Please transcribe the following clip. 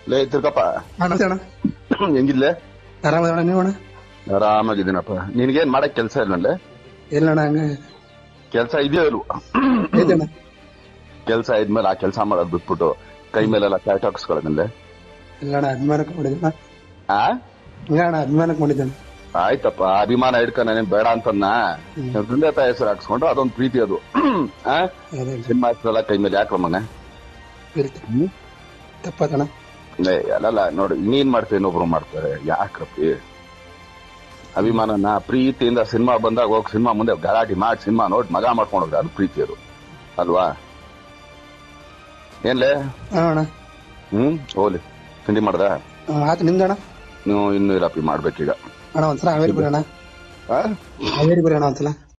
ಲೇ ತಿರ್ಕಪ್ಪ ಅಣ್ಣ ಅಣ್ಣ ಹೆಂಗಿದ್ಲೆ ಆರಾಮದ ನೀವು ಅಣ್ಣ ಆರಾಮಾಗಿದ್ದೀನಪ್ಪ ನಿನ್ಗೇನ್ ಮಾಡಕ್ ಕೆಲ್ಸ ಇಲ್ಲಲ್ಲೇ ಇಲ್ಲ ಅಣ್ಣ ಹಂಗ ಕೆಲ್ಸ ಇದೆಯೋ ಇಲ್ವಾ ಐತೆ ಅಣ್ಣ ಕೆಲ್ಸ ಇದ್ಮೇಲೆ ಆ ಕೆಲ್ಸ ಮಾಡೋದ್ ಬಿಟ್ಬಿಟ್ಟು ಕೈ ಮೇಲೆಲ್ಲ ಕ್ಯಾಟ್ ಹಾಕ್ಸ್ಕೊಳ್ಳೋದಲ್ಲೇ ಇಲ್ಲ ಅಣ್ಣ ಅಭಿಮಾನಕ್ಕೆ ಮಾಡಿದ್ದೆ ಆ ಇಲ್ಲ ಅಣ್ಣ ಅಭಿಮಾನಕ್ಕೆ ಮಾಡಿದ್ದೆ ಆಯ್ತಪ್ಪ ಅಭಿಮಾನ ಹಿಡ್ಕೊಂಡ್ ನಾನೇನ್ ಬೇಡ ಅಂತನ್ನ ತಂದೆ ತಾಯಿ ಹೆಸರು ಹಾಕ್ಸ್ಕೊಂಡು ಅದೊಂದ್ ಪ್ರೀತಿ ಅದು ಆ ಅದೇ ಸಿನಿಮಾ ಹೆಸರೆಲ್ಲ ಕೈ ಮೇಲೆ ಯಾಕ್ರ ಮಗನ ಇರುತ್ತೆ ತಪ್ಪತ್ತಣ್ಣ ಏ ಅಲ್ಲಲ್ಲ ನೋಡಿ ನೀನ್ ಮಾಡ್ತೀವಿ ಇನ್ನೊಬ್ರು ಮಾಡ್ತಾರೆ ಯಾಕ್ರಪ್ಪಿ ಅಭಿಮಾನನ ಪ್ರೀತಿಯಿಂದ ಸಿನಿಮಾ ಬಂದಾಗ ಹೋಗಿ ಸಿನಿಮಾ ಮುಂದೆ ಗಲಾಟೆ ಮಾಡಿ ಸಿನಿಮಾ ನೋಡಿ ಮಗ ಮಾಡ್ಕೊಂಡು ಹೋದ್ರೆ ಅದು ಪ್ರೀತಿ ಅದು ಅಲ್ವಾ ಏನ್ಲೇ ಹಾ ಅಣ್ಣ ಹ್ಮ್ ಹೋಗ್ಲಿ ತಿಂಡಿ ಮಾಡ್ದ ಹ್ಮ್, ಆಯ್ತು ನಿಮ್ದು ಅಣ್ಣ ನೀವು ಇನ್ನು ಇರಪ್ಪಿ ಮಾಡ್ಬೇಕೀಗ ಅಣ್ಣ ಒಂದ್ಸಲ ಹಾವೇರಿ ಬರೋಣ ಆ? ಹಾವೇರಿ ಬರೋಣ ಒಂದ್ಸಲ